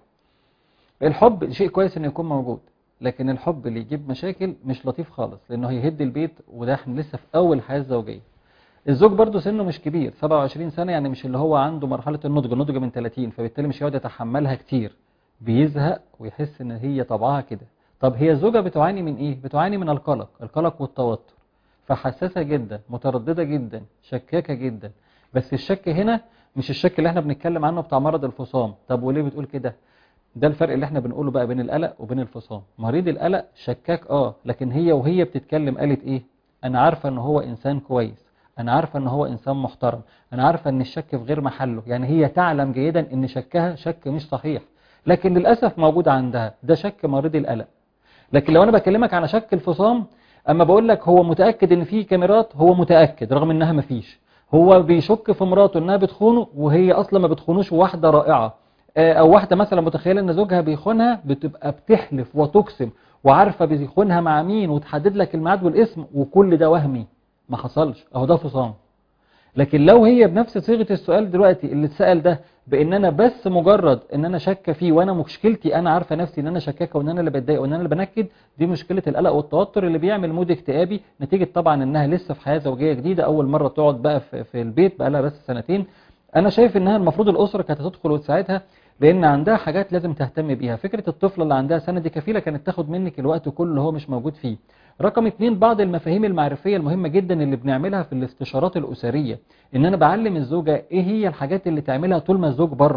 الحب شيء كويس انه يكون موجود لكن الحب اللي يجيب مشاكل مش لطيف خالص لانه هيهد البيت وده احنا لسه في اول الحياه الزوجيه الزوج برضه سنه مش كبير 27 سنة يعني مش اللي هو عنده مرحلة النضج النضج من 30 فبالتالي مش هيقعد يتحملها كتير بيزهق ويحس ان هي طبعها كده طب هي الزوجة بتعاني من ايه بتعاني من القلق القلق والتوتر فحساسة جدا مترددة جدا شكاكة جدا بس الشك هنا مش الشك اللي احنا بنتكلم عنه بتاع مرض الفصام طب وليه بتقول كده ده الفرق اللي احنا بنقوله بقى بين القلق وبين الفصام مريض القلق شكاك اه لكن هي وهي بتتكلم قالت ايه انا عارفة ان هو انسان كويس انا عارفة ان هو انسان محترم انا عارفة ان الشك في غير محله يعني هي تعلم جيدا ان شكها شك مش صحيح لكن للأسف موجود عندها ده شك مريض القلق لكن لو انا بكلمك على شك الفصام اما بقول لك هو متأكد ان في كاميرات هو متأكد رغم انها مفيش هو بيشك في مراته انها بتخونه وهي اصلا ما بتخونوش واحدة رائعة آه، او واحدة مثلا متخيلة ان زوجها بيخونها بتبقى بتحلف وتقسم وعارفة بيخونها مع مين وتحدد لك الميعاد والاسم وكل ده وهمي ما حصلش اهو ده فصام لكن لو هي بنفس صيغة السؤال دلوقتي اللي اتسأل ده بان انا بس مجرد ان انا شاكه فيه وانا مشكلتي انا عارفه نفسي ان انا شكاكه وان انا اللي بتضايق وان انا اللي بنكد دي مشكله القلق والتوتر اللي بيعمل مود اكتئابي نتيجه طبعا انها لسه في حياه زوجيه جديده اول مره تقعد بقى في, في البيت بقى لها بس سنتين انا شايف انها المفروض الاسره كانت تدخل وتساعدها لان عندها حاجات لازم تهتم بيها فكره الطفله اللي عندها سنه دي كفيله كانت تاخد منك الوقت كله اللي هو مش موجود فيه رقم اتنين بعض المفاهيم المعرفية المهمة جدا اللي بنعملها في الاستشارات الأسرية ان انا بعلم الزوجة ايه هي الحاجات اللي تعملها طول ما الزوج بره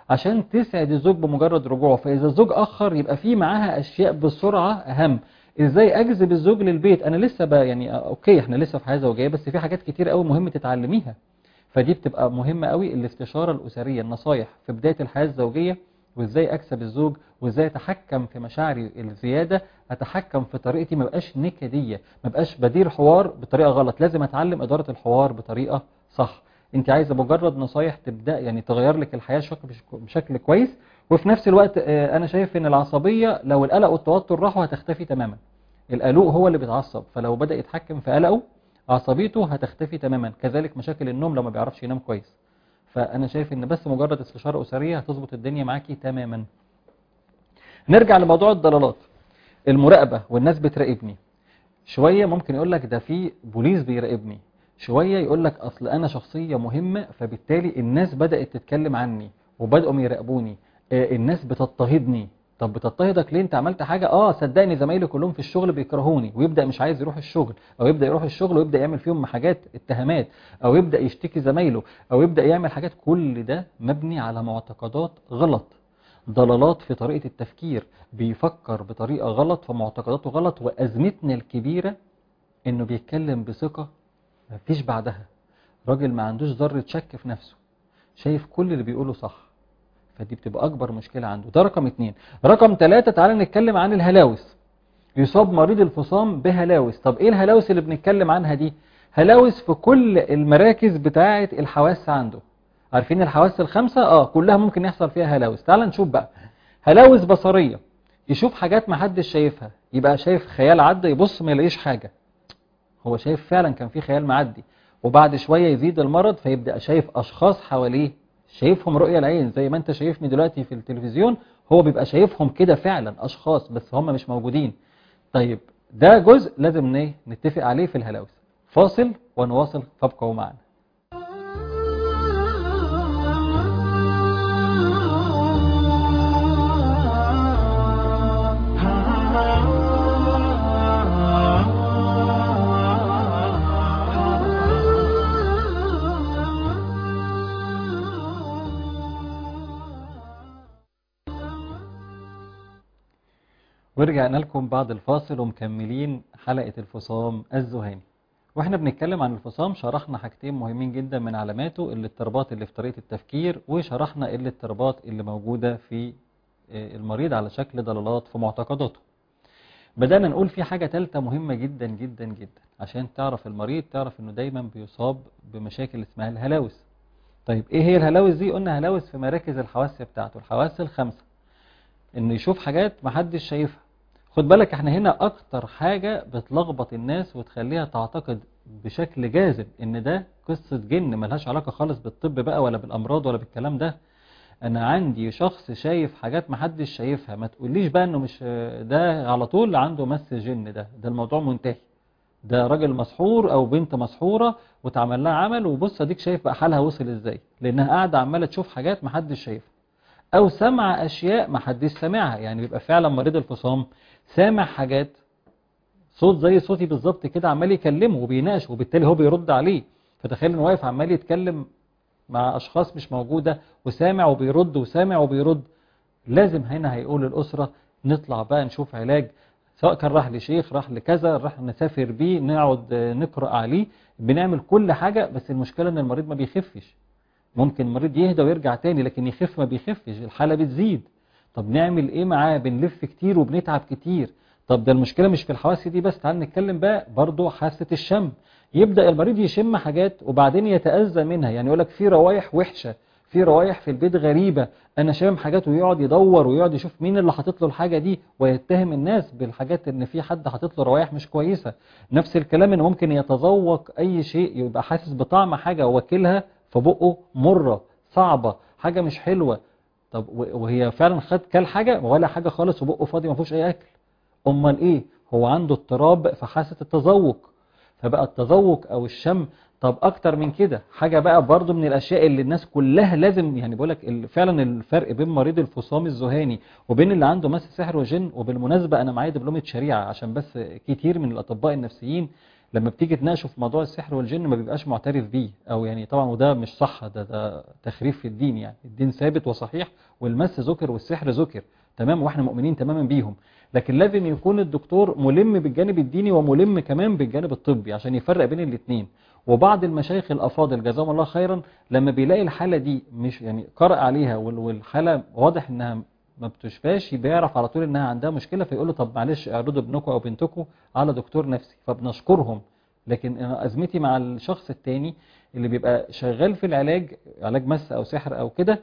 عشان تسعد الزوج بمجرد رجوعه فاذا الزوج اخر يبقى في معاها اشياء بسرعه اهم ازاي اجذب الزوج للبيت انا لسه بقى يعني اوكي احنا لسه في حياه زوجيه بس في حاجات كتير قوي مهم تتعلميها فدي بتبقى مهمه قوي الاستشاره الاسريه النصايح في بدايه الحياه الزوجيه وازاي اكسب الزوج وازاي اتحكم في مشاعري الزياده اتحكم في طريقتي ما بقاش نكديه ما بقاش بدير حوار بطريقه غلط لازم اتعلم اداره الحوار بطريقه صح انت عايزه مجرد نصايح تبدا يعني تغير لك الحياه شك- بشكل كويس وفي نفس الوقت آه، انا شايف ان العصبيه لو القلق والتوتر راحوا هتختفي تماما القلق هو اللي بيتعصب فلو بدا يتحكم في قلقه عصبيته هتختفي تماما كذلك مشاكل النوم لو ما بيعرفش ينام كويس فانا شايف ان بس مجرد استشاره اسريه هتظبط الدنيا معاكي تماما نرجع لموضوع الضلالات المراقبه والناس بتراقبني شويه ممكن يقول لك ده في بوليس بيراقبني شويه يقول لك اصل انا شخصيه مهمه فبالتالي الناس بدات تتكلم عني وبداوا يراقبوني آه، الناس بتضطهدني طب بتضطهدك ليه انت عملت حاجه اه صدقني زمايلي كلهم في الشغل بيكرهوني ويبدا مش عايز يروح الشغل او يبدا يروح الشغل ويبدا يعمل فيهم حاجات اتهامات او يبدا يشتكي زمايله او يبدا يعمل حاجات كل ده مبني على معتقدات غلط ضلالات في طريقه التفكير بيفكر بطريقه غلط فمعتقداته غلط وازمتنا الكبيره انه بيتكلم بثقه مفيش بعدها راجل ما عندوش ذره شك في نفسه شايف كل اللي بيقوله صح فدي بتبقى اكبر مشكله عنده ده رقم اتنين رقم ثلاثة تعالى نتكلم عن الهلاوس يصاب مريض الفصام بهلاوس طب ايه الهلاوس اللي بنتكلم عنها دي هلاوس في كل المراكز بتاعه الحواس عنده عارفين الحواس الخمسة اه كلها ممكن يحصل فيها هلاوس تعال نشوف بقى هلاوس بصرية يشوف حاجات ما حدش شايفها يبقى شايف خيال عدى يبص ما يلاقيش حاجة هو شايف فعلا كان في خيال معدي وبعد شوية يزيد المرض فيبدأ شايف أشخاص حواليه شايفهم رؤية العين زي ما انت شايفني دلوقتي في التلفزيون هو بيبقى شايفهم كده فعلا أشخاص بس هم مش موجودين طيب ده جزء لازم ايه نتفق عليه في الهلاوس فاصل ونواصل فابقوا معنا ورجعنا لكم بعد الفاصل ومكملين حلقة الفصام الذهاني واحنا بنتكلم عن الفصام شرحنا حاجتين مهمين جدا من علاماته الاضطرابات اللي في طريقة التفكير وشرحنا الاضطرابات اللي موجودة في آه، المريض على شكل ضلالات في معتقداته بدأنا نقول في حاجة تالتة مهمة جدا جدا جدا عشان تعرف المريض تعرف انه دايما بيصاب بمشاكل اسمها الهلاوس طيب ايه هي الهلاوس دي قلنا هلاوس في مراكز الحواس بتاعته الحواس الخمسة انه يشوف حاجات محدش شايفها خد بالك احنا هنا اكتر حاجة بتلخبط الناس وتخليها تعتقد بشكل جاذب ان ده قصة جن ملهاش علاقة خالص بالطب بقى ولا بالامراض ولا بالكلام ده انا عندي شخص شايف حاجات محدش شايفها ما تقوليش بقى انه مش ده على طول عنده مس جن ده ده الموضوع منتهي ده راجل مسحور او بنت مسحورة واتعمل لها عمل وبص اديك شايف بقى حالها وصل ازاي لانها قاعدة عمالة تشوف حاجات محدش شايفها او سمع اشياء محدش سامعها يعني بيبقى فعلا مريض الفصام سامع حاجات صوت زي صوتي بالظبط كده عمال يكلمه وبيناقش وبالتالي هو بيرد عليه فتخيل انه واقف عمال يتكلم مع اشخاص مش موجوده وسامع وبيرد وسامع وبيرد لازم هنا هيقول الاسره نطلع بقى نشوف علاج سواء كان راح لشيخ راح لكذا راح نسافر بيه نقعد آه، نقرا عليه بنعمل كل حاجه بس المشكله ان المريض ما بيخفش ممكن المريض يهدى ويرجع تاني لكن يخف ما بيخفش الحاله بتزيد طب نعمل ايه معاه بنلف كتير وبنتعب كتير طب ده المشكله مش في الحواس دي بس تعال نتكلم بقى برضو حاسه الشم يبدا المريض يشم حاجات وبعدين يتاذى منها يعني يقول لك في روايح وحشه في روايح في البيت غريبه انا شامم حاجات ويقعد يدور ويقعد يشوف مين اللي حاطط له الحاجه دي ويتهم الناس بالحاجات ان في حد حاطط له روايح مش كويسه نفس الكلام ان ممكن يتذوق اي شيء يبقى حاسس بطعم حاجه واكلها في بقه مره صعبه حاجه مش حلوه طب و- وهي فعلا خد كل حاجه ولا حاجه خالص وبقه فاضي ما فيهوش اي اكل امال ايه هو عنده اضطراب في حاسه التذوق فبقى التذوق او الشم طب اكتر من كده حاجه بقى برضو من الاشياء اللي الناس كلها لازم يعني بقول لك فعلا الفرق بين مريض الفصام الذهاني وبين اللي عنده مس سحر وجن وبالمناسبه انا معايا دبلومه شريعه عشان بس كتير من الاطباء النفسيين لما بتيجي تناقشوا في موضوع السحر والجن ما بيبقاش معترف بيه او يعني طبعا وده مش صح ده ده تخريف في الدين يعني الدين ثابت وصحيح والمس ذكر والسحر ذكر تمام واحنا مؤمنين تماما بيهم لكن لازم يكون الدكتور ملم بالجانب الديني وملم كمان بالجانب الطبي عشان يفرق بين الاثنين وبعض المشايخ الافاضل جزاهم الله خيرا لما بيلاقي الحاله دي مش يعني قرأ عليها والحاله واضح انها ما بتشفاش بيعرف على طول انها عندها مشكله فيقول له طب معلش اعرضوا ابنكم او بنتكم على دكتور نفسي فبنشكرهم لكن انا ازمتي مع الشخص التاني اللي بيبقى شغال في العلاج علاج مس او سحر او كده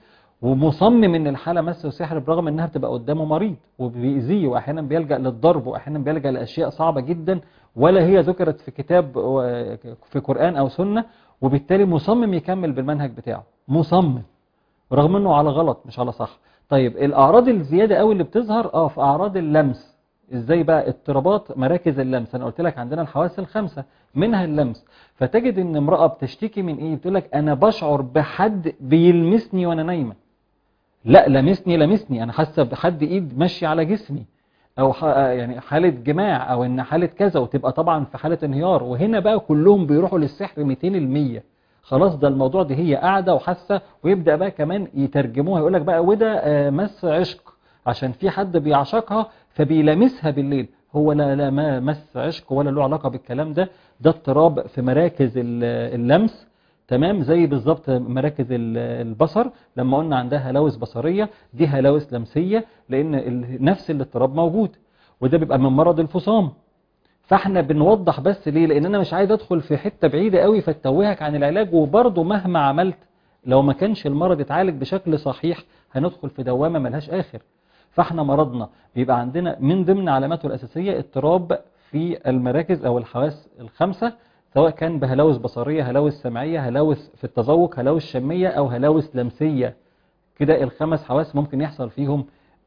ومصمم ان الحاله مس وسحر برغم انها بتبقى قدامه مريض وبيأذيه واحيانا بيلجأ للضرب واحيانا بيلجأ لاشياء صعبه جدا ولا هي ذكرت في كتاب في قرآن او سنه وبالتالي مصمم يكمل بالمنهج بتاعه مصمم رغم انه على غلط مش على صح طيب الاعراض الزياده قوي اللي بتظهر اه في اعراض اللمس ازاي بقى اضطرابات مراكز اللمس انا قلت لك عندنا الحواس الخمسه منها اللمس فتجد ان امراه بتشتكي من ايه بتقول لك انا بشعر بحد بيلمسني وانا نايمه لا لمسني لمسني انا حاسه بحد ايد ماشيه على جسمي او يعني حاله جماع او ان حاله كذا وتبقى طبعا في حاله انهيار وهنا بقى كلهم بيروحوا للسحر 200% خلاص ده الموضوع دي هي قاعده وحاسه ويبدا بقى كمان يترجموها يقول لك بقى وده مس عشق عشان في حد بيعشقها فبيلامسها بالليل هو لا لا ما مس عشق ولا له علاقه بالكلام ده ده اضطراب في مراكز اللمس تمام زي بالظبط مراكز البصر لما قلنا عندها هلاوس بصريه دي هلاوس لمسيه لان نفس الاضطراب موجود وده بيبقى من مرض الفصام فاحنا بنوضح بس ليه لان انا مش عايز ادخل في حته بعيده قوي فتوهك عن العلاج وبرضه مهما عملت لو ما كانش المرض اتعالج بشكل صحيح هندخل في دوامه ملهاش اخر فاحنا مرضنا بيبقى عندنا من ضمن علاماته الاساسيه اضطراب في المراكز او الحواس الخمسه سواء كان بهلاوس بصريه هلاوس سمعيه هلاوس في التذوق هلاوس شميه او هلاوس لمسيه كده الخمس حواس ممكن يحصل فيهم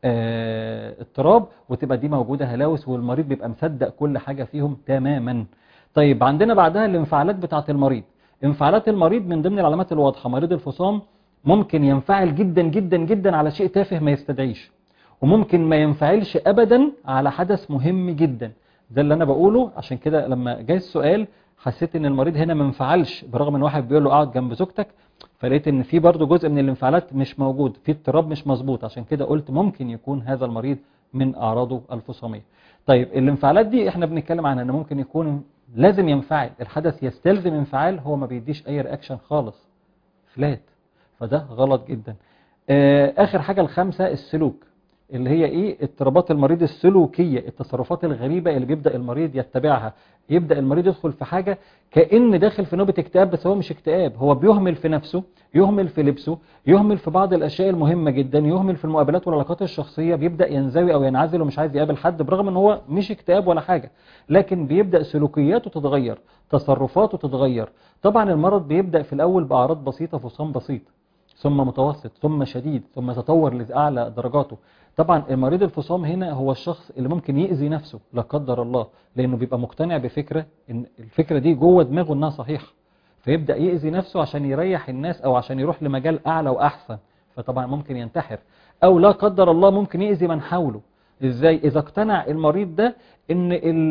اه اضطراب وتبقى دي موجوده هلاوس والمريض بيبقى مصدق كل حاجه فيهم تماما طيب عندنا بعدها الانفعالات بتاعه المريض انفعالات المريض من ضمن العلامات الواضحه مريض الفصام ممكن ينفعل جدا جدا جدا على شيء تافه ما يستدعيش وممكن ما ينفعلش ابدا على حدث مهم جدا ده اللي انا بقوله عشان كده لما جاي السؤال حسيت ان المريض هنا ما انفعلش برغم ان واحد بيقول له اقعد جنب زوجتك فلقيت ان في برضه جزء من الانفعالات مش موجود في اضطراب مش مظبوط عشان كده قلت ممكن يكون هذا المريض من اعراضه الفصاميه طيب الانفعالات دي احنا بنتكلم عنها ان ممكن يكون لازم ينفعل الحدث يستلزم انفعال هو ما بيديش اي رياكشن خالص فلات فده غلط جدا اخر حاجه الخامسه السلوك اللي هي ايه اضطرابات المريض السلوكيه التصرفات الغريبه اللي بيبدا المريض يتبعها يبدا المريض يدخل في حاجه كان داخل في نوبه اكتئاب بس هو مش اكتئاب هو بيهمل في نفسه يهمل في لبسه يهمل في بعض الاشياء المهمه جدا يهمل في المقابلات والعلاقات الشخصيه بيبدا ينزوي او ينعزل ومش عايز يقابل حد برغم ان هو مش اكتئاب ولا حاجه لكن بيبدا سلوكياته تتغير تصرفاته تتغير طبعا المرض بيبدا في الاول باعراض بسيطه فصام بسيط ثم متوسط ثم شديد ثم تطور لاعلى درجاته طبعا المريض الفصام هنا هو الشخص اللي ممكن يأذي نفسه لا قدر الله لأنه بيبقى مقتنع بفكرة إن الفكرة دي جوه دماغه إنها صحيحة فيبدأ يأذي نفسه عشان يريح الناس أو عشان يروح لمجال أعلى وأحسن فطبعا ممكن ينتحر أو لا قدر الله ممكن يأذي من حوله إزاي إذا اقتنع المريض ده إن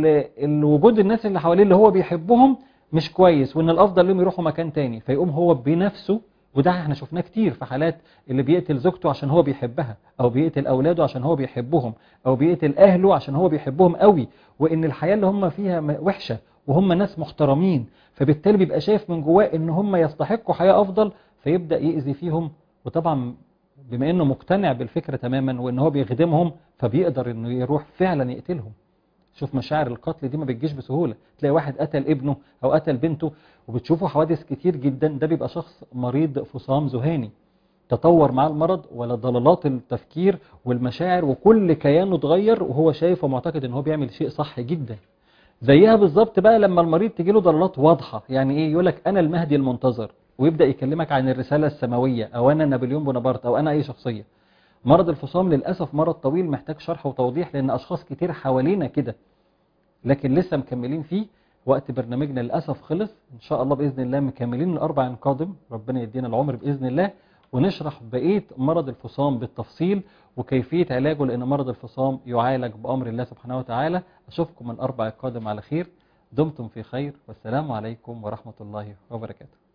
الوجود الناس اللي حواليه اللي هو بيحبهم مش كويس وإن الأفضل لهم يروحوا مكان تاني فيقوم هو بنفسه وده احنا شفناه كتير في حالات اللي بيقتل زوجته عشان هو بيحبها او بيقتل اولاده عشان هو بيحبهم او بيقتل اهله عشان هو بيحبهم قوي وان الحياة اللي هم فيها وحشة وهم ناس محترمين فبالتالي بيبقى شايف من جواه ان هم يستحقوا حياة افضل فيبدأ يأذي فيهم وطبعا بما انه مقتنع بالفكرة تماما وان هو بيخدمهم فبيقدر انه يروح فعلا يقتلهم شوف مشاعر القتل دي ما بتجيش بسهولة تلاقي واحد قتل ابنه او قتل بنته وبتشوفوا حوادث كتير جدا ده بيبقى شخص مريض فصام ذهاني تطور مع المرض ولا ضلالات التفكير والمشاعر وكل كيانه اتغير وهو شايف ومعتقد ان هو بيعمل شيء صح جدا زيها بالظبط بقى لما المريض تجي له ضلالات واضحة يعني ايه يقول لك انا المهدي المنتظر ويبدأ يكلمك عن الرسالة السماوية او انا نابليون بونابرت او انا اي شخصية مرض الفصام للأسف مرض طويل محتاج شرح وتوضيح لأن أشخاص كتير حوالينا كده لكن لسه مكملين فيه وقت برنامجنا للأسف خلص إن شاء الله بإذن الله مكملين الأربع القادم ربنا يدينا العمر بإذن الله ونشرح بقية مرض الفصام بالتفصيل وكيفية علاجه لأن مرض الفصام يعالج بأمر الله سبحانه وتعالى أشوفكم الأربع القادم على خير دمتم في خير والسلام عليكم ورحمة الله وبركاته